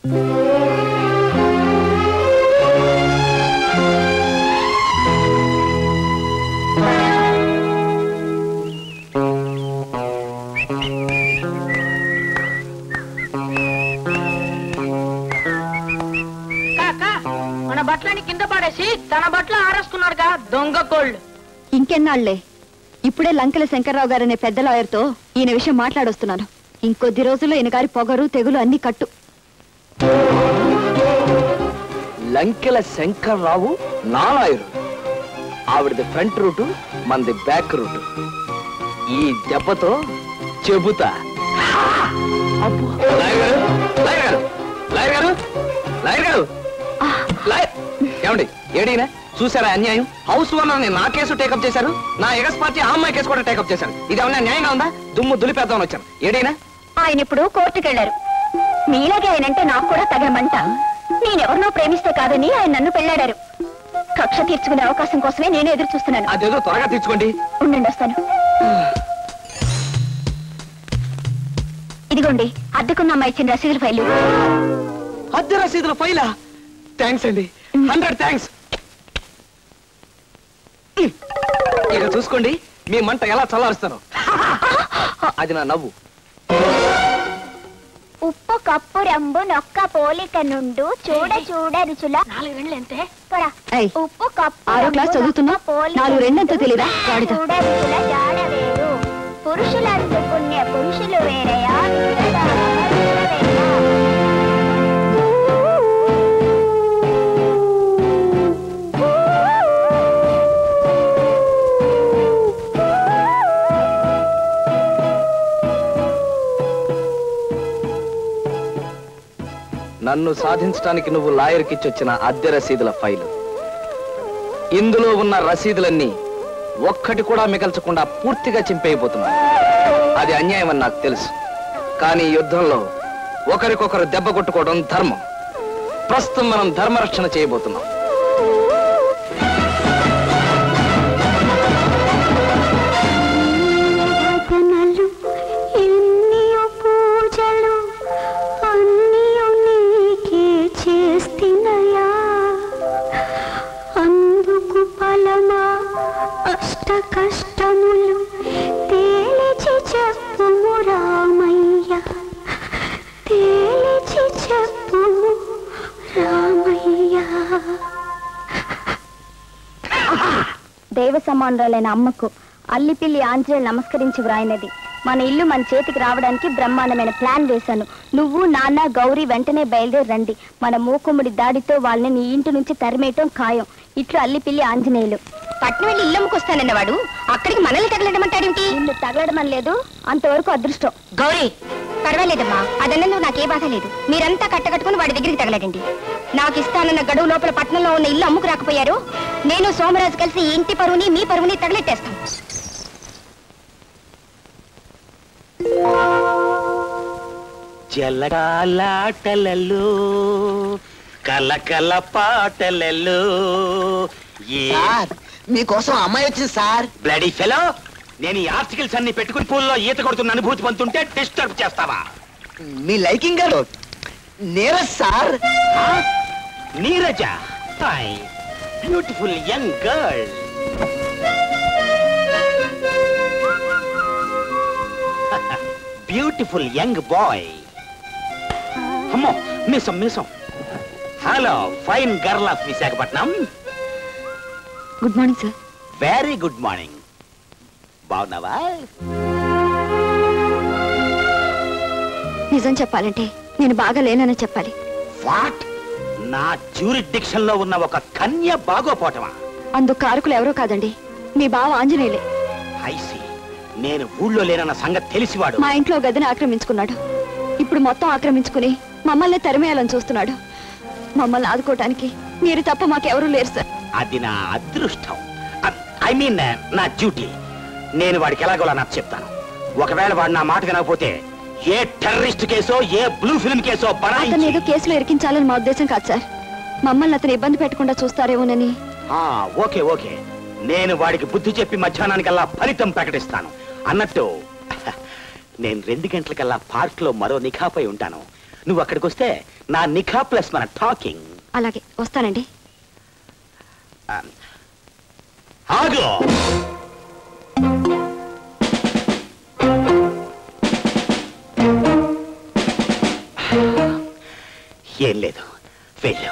కాక మన బట్టలని కింద పడేసి తన బట్టలు ఆరేసుకున్నాడుగా దొంగ కోళ్ళు ఇంకెన్నాళ్లే ఇప్పుడే లంకెల శంకర్రావు గారనే పెద్ద లాయర్తో ఈయన విషయం మాట్లాడొస్తున్నాను ఇంకొద్ది రోజుల్లో ఈయన గారి పొగరు తెగులు అన్ని కట్టు లంకెల శంకర్రావు నాలాయరు ఆవిడది ఫ్రంట్ రూటు మనది బ్యాక్ రూటు ఈ దెబ్బతో చెబుతా అబ్బో. లాయర్ గారు, లాయర్ గారు, లాయర్ గారు, లాయర్ గారు, లాయర్. ఏమండి ఏడీనా చూసారా అన్యాయం హౌస్ ఓనర్ ని నా కేసు టేకప్ చేశారు నా ఎగస్ పార్టీ ఆ అమ్మాయి కేసు కూడా టేకప్ చేశారు ఇది ఏమన్నా న్యాయంగా ఉందా దుమ్ము దులిపేద్దామని వచ్చాను ఏడీనా ఆయన ఇప్పుడు కోర్టుకెళ్లారు మీలాగే ఆయనంటే నాకు కూడా తగిన మంట నేనెవరినో ప్రేమిస్తే కాదని ఆయన నన్ను పెళ్ళాడారు కక్ష తీర్చుకునే అవకాశం కోసమే నేను ఎదురు చూస్తున్నాను అదేదో త్వరగా తీర్చుకోండి ఉండండి వస్తాను ఇదిగోండి అద్దెకున్న అమ్మాయి ఇచ్చిన రసీదుల ఫైలు అద్దె రసీదుల ఫైలా థ్యాంక్స్ అండి హండ్రెడ్ థ్యాంక్స్ ఇక చూసుకోండి మీ మంట ఎలా చల్లారుస్తాను అది నా నవ్వు ఉప్పు కప్పు రంబు నొక్క పోలిక నుండు చూడ చూడ రుచుల నాలుగు రెండు ఎంతే కూడా ఏయ్, ఉప్పు కప్పు ఆరో రంబు క్లాస్ చదువుతున్నా? నొక్క పోలిక నాలుగు రెండంతో నుండు తెలీదా? చూడ గాడిద. చూడ రుచుల జాడ వేరు పురుషులందు పుణ్య పురుషులు వేరయా వింతగా అమరులు వేరా. నన్ను సాధించడానికి నువ్వు లాయర్కి వచ్చిన అద్దె రసీదుల ఫైలు ఇందులో ఉన్న రసీదులన్నీ ఒక్కటి కూడా మిగల్చకుండా పూర్తిగా చింపేయబోతున్నా అది అన్యాయం అని నాకు తెలుసు కానీ ఈ యుద్ధంలో ఒకరికొకరు దెబ్బ కొట్టుకోవడం ధర్మం ప్రస్తుతం మనం ధర్మరక్షణ చేయబోతున్నాం భజనలు ఎన్నియో పూజలు అన్నియో నీకే చేస్తినయా అందుకు ఫలమా అష్ట కష్టములు తేలిచి చెప్పుము రామయ్య తేలిచి చెప్పుము రామయ్య దైవ సమానురాలైన అమ్మకు అల్లిపిల్లి ఆంజనేయులు నమస్కరించి వ్రాయినది మన ఇల్లు మన చేతికి రావడానికి బ్రహ్మాండమైన ప్లాన్ వేశాను నువ్వు నాన్న గౌరీ వెంటనే బయలుదేరి రండి మన మూకుముడి దాడితో వాళ్ళని నీ ఇంటి నుంచి తరిమేయటం ఖాయం ఇట్లు అల్లిపిల్లి ఆంజనేయులు పట్నం వెళ్ళి ఇల్లమ్మకి వస్తానన్నవాడు అక్కడికి మనల్ని తగలడమంటాడేంటి నిన్ను తగలడమని లేదు అంతవరకు అదృష్టం గౌరీ పర్వాలేదమ్మా అదన్నందుకు నాకే బాధ లేదు మీరంతా కట్టకట్టుకుని వాడి దగ్గరికి తగలడండి నాకు ఇస్తానన్న గడువు లోపల పట్నంలో ఉన్న ఇల్లు అమ్ముకు రాకపోయారు నేను సోమరాజు కలిసి ఈ ఇంటి పరువుని మీ పరువుని తగలెట్టేస్తాం జలకాలాటలలో కలకల పాటలలో సార్ మీకోసం అమ్మాయి వచ్చింది సార్ బ్లడీ ఫెలో నేను ఈ ఆర్టికల్స్ అన్ని పెట్టుకుని పూల్లో ఈత కొడుతున్న అనుభూతి పొందుతుంటే డిస్టర్బ్ చేస్తావా మీ లైకింగ్ గారు Neeraj sir Neeraja beautiful young girl beautiful young boy అమ్మో మిసం మిసం hello fine girl of Visakhapatnam good morning sir very good morning బాగున్నావా నిజం చెప్పాలంటే నేను బాగా లేనని చెప్పాలి వాట్ నా జ్యూరిడిక్షన్ లో ఉన్న ఒక కన్య బాగోపోవటమా అందుకు కారకులు ఎవరో కాదండి మీ బావ ఆంజనేయులే ఐసి నేను ఊళ్ళో లేనన్న సంగతి తెలిసివాడు మా ఇంట్లో గదిని ఆక్రమించుకున్నాడు ఇప్పుడు మొత్తం ఆక్రమించుకుని మమ్మల్ని తరిమేయాలని చూస్తున్నాడు మమ్మల్ని ఆదుకోవటానికి మీరు తప్ప మాకెవరూ లేరు సార్ అది నా అదృష్టం ఐ మీన్ నా డ్యూటీ నేను వాడికి ఎలాగోలా నాకు చెప్తాను ఒకవేళ వాడు నా మాట వినకపోతే ఏ టెర్రరిస్ట్ కేసో ఏ బ్లూ ఫిల్మ్ కేసో అతను బనాయించి ఏదో కేసులో ఇరికించాలని మా ఉద్దేశం కాదు సార్ మమ్మల్ని అతను ఇబ్బంది పెట్టకుండా చూస్తారేమోనని ఆ, ఓకే ఓకే నేను వాడికి బుద్ధి చెప్పి మధ్యాహ్నానికల్లా ఫలితం ప్రకటిస్తాను అన్నట్టు నేను రెండు గంటలకల్లా పార్క్ లో మరో నిఘాపై ఉంటాను నువ్వు అక్కడికి వస్తే నా నిఖా ప్లస్ మన టాకింగ్ అలాగే వస్తానండి ఆగు ఏం లేదు వెళ్ళు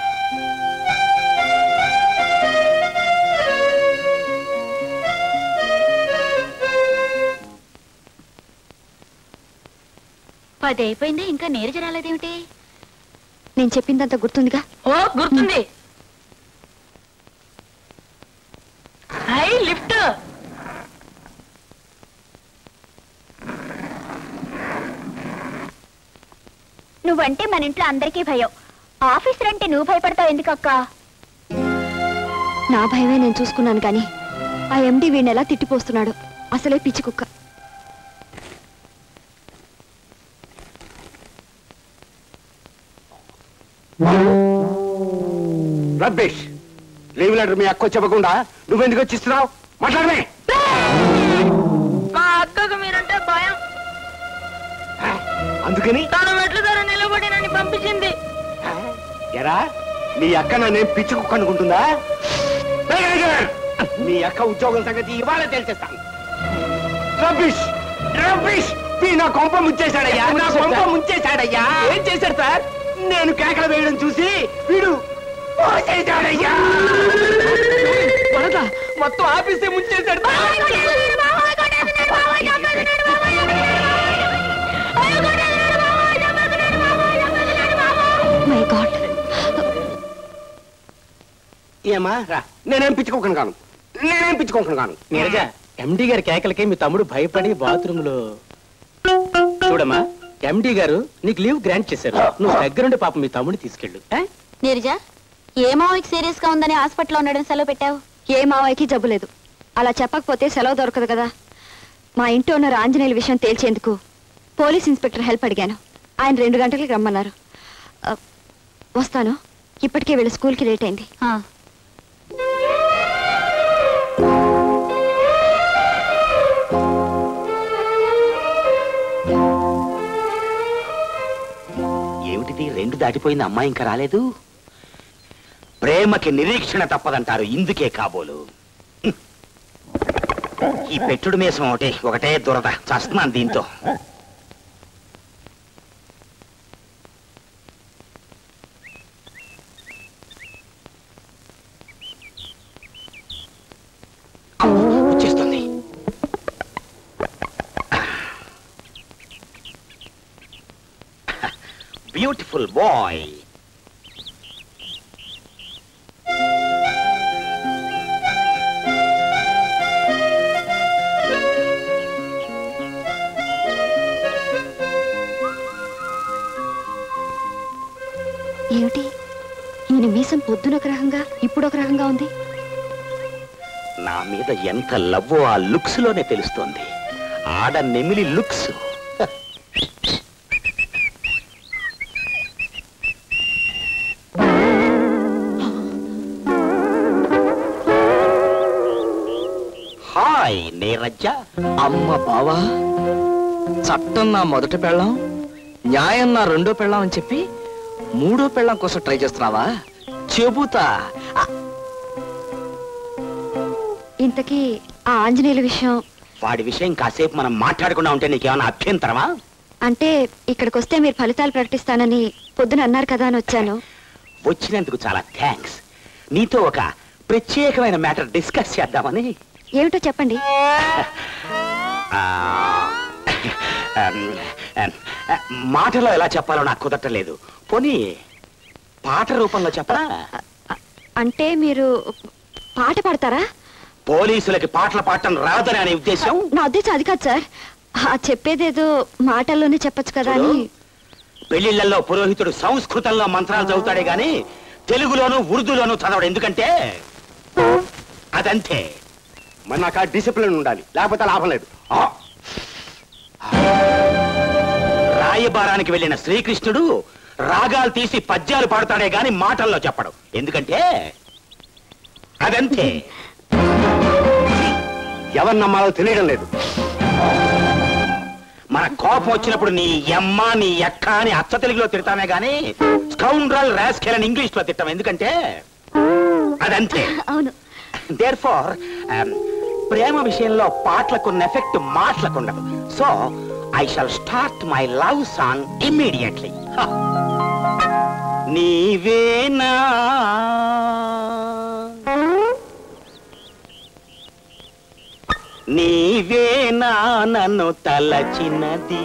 పది అయిపోయింది ఇంకా నీరజ రాలేదేమిటి నేను చెప్పిందంత గుర్తుందిగా ఓ గుర్తుంది హై లిఫ్ట్ నువ్వంటే మన ఇంట్లో అందరికీ భయం ఆఫీసర్ అంటే నువ్వు భయపడతావు ఎందుకక్క నా భయమే నేను చూసుకున్నాను కానీ ఆ ఎండి వీడిని ఎలా తిట్టిపోస్తున్నాడు అసలే పిచ్చి కుక్క రబ్బేష్ లీవ్ లెటర్ మీ అక్క చెప్పకుండా నువ్వెందుకు వచ్చిస్తున్నావు మాట్లాడమే మా అక్కకు మీరంటే భయం అందుకని తను మెట్ల ధర నిలబడి నన్ను పంపించింది ఎరా నీ అక్క నన్నేం పిచ్చి కుక్క అనుకుంటుందా మీ అక్క ఉద్యోగం సంగతి ఇవాళ తెలిసేస్తాను రబ్బిష్ రబ్బిష్ వీ నా కొంప ముంచేశాడయ్యా నా కొంప ముంచేశాడయ్యా ఏం చేశాడు సార్ నేను కేకలు వేయడం చూసి వీడు పోసేశాడయ్యా మొత్తం ఆఫీసే ముంచేశాడు మై గాడ్ ఏమా రా నేనేం పిచ్చుకోకుండా కాను నేనేం పిచ్చుకోకుండా కాను నీరజ ఎండి గారి కేకలకి మీ తమ్ముడు భయపడి బాత్రూమ్ లో చూడమ్మా ఎండి గారు నీకు లీవ్ గ్రాంట్ చేశారు నువ్వు దగ్గరుండి పాపం మీ తమ్ముడిని తీసుకెళ్ళు ఆ? నీరజ ఏ మావయ్యకి సీరియస్ గా ఉందని హాస్పిటల్లో ఉండడం సెలవు పెట్టావు ఏ మావయ్యకి జబ్బు లేదు అలా చెప్పకపోతే సెలవు దొరకదు కదా మా ఇంటి ఓనర్ ఆంజనేయుల విషయం తేల్చేందుకు పోలీస్ ఇన్స్పెక్టర్ హెల్ప్ అడిగాను ఆయన రెండు గంటలకి రమ్మన్నారు ఆ, వస్తాను ఇప్పటికే వెళ్ళి స్కూల్కి లేట్ అయింది ఆ, ఏమిటిది రెండు దాటిపోయింది అమ్మాయి ఇంకా రాలేదు ప్రేమకి నిరీక్షణ తప్పదంటారు ఇందుకే కాబోలు హ్మ్. ఈ పెట్టుడు మీసం ఒకటి ఒకటే దురద చస్తున్నాను దీంతో వచ్చేస్తుంది బ్యూటిఫుల్ బాయ్ ఏమిటి ఈయన మీసం పొద్దున ఒక రకంగా ఇప్పుడు ఒక రకంగా ఉంది నా మీద ఎంత లవ్వో ఆ లుక్స్ లోనే తెలుస్తోంది ఆడ నెమిలి లుక్స్ హాయ్ నీరజ్జ అమ్మ బావా చట్టం నా మొదటి పెళ్ళం న్యాయం నా రెండో పెళ్ళం అని చెప్పి మూడో పెళ్ళం కోసం ట్రై చేస్తున్నావా చెబుతా ఇంతకీ ఆ ఆంజనేయుల విషయం వాడి విషయం కాసేపు మనం మాట్లాడకుండా ఉంటే నీకేమైనా అభ్యంతరమా అంటే ఇక్కడికి వస్తే మీరు ఫలితాలు ప్రకటిస్తానని పొద్దున అన్నారు కదా అని వచ్చాను వచ్చినందుకు చాలా థ్యాంక్స్ నీతో ఒక ప్రత్యేకమైన మ్యాటర్ డిస్కస్ చేద్దామని ఏమిటో చెప్పండి ఆ, మాటలో ఎలా చెప్పాలో నాకు కుదరటలేదు పోనీ పాట రూపంలో చెప్పరా అ- అంటే మీరు పాట పాడతారా పోలీసులకి పాటలు పాడటం రాదని అనే ఉద్దేశం నా ఉద్దేశం అది కాదు సార్ ఆ చెప్పేదేదో మాటల్లోనే చెప్పొచ్చు కదా అని చూడు, పెళ్లిళ్లలో పురోహితుడు సంస్కృతంలో మంత్రాలు చదువుతాడే గాని తెలుగులోను ఉర్దూలోను చదవడు ఎందుకంటే అదంతే మరి నాకు ఆ డిసిప్లిన్ ఉండాలి లేకపోతే లాభం లేదు ఆ. రాయబారానికి వెళ్ళిన శ్రీకృష్ణుడు రాగాలు తీసి పద్యాలు పాడతాడే గాని మాటల్లో చెప్పడు ఎందుకంటే అదంతే ఎవరు నమ్మాలో తెలియడం లేదు మన కోపం వచ్చినప్పుడు నీ అమ్మ నీ అక్క అని అచ్చ తెలుగులో తిడతామే గాని స్కౌండ్రల్ రాస్కెల్ అని ఇంగ్లీష్ లో తిట్టాం ఎందుకంటే అదంతే అవును దేర్ ఫార్ ప్రేమ విషయంలో పాటలకు ఎఫెక్ట్ మాటలకు ఉండదు so I shall start my love song immediately నీవేనా నీవేనా నన్ను తలచినది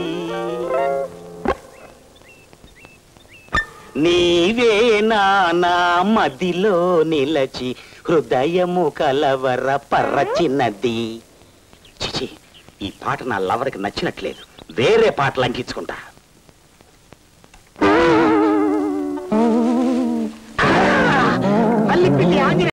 నీవేనా నా మదిలో నిలచి హృదయము కలవర పర్రచిన్నది చిచి ఈ పాట నా లవర్కి నచ్చినట్లేదు వేరే పాటలు అంకించుకుంటా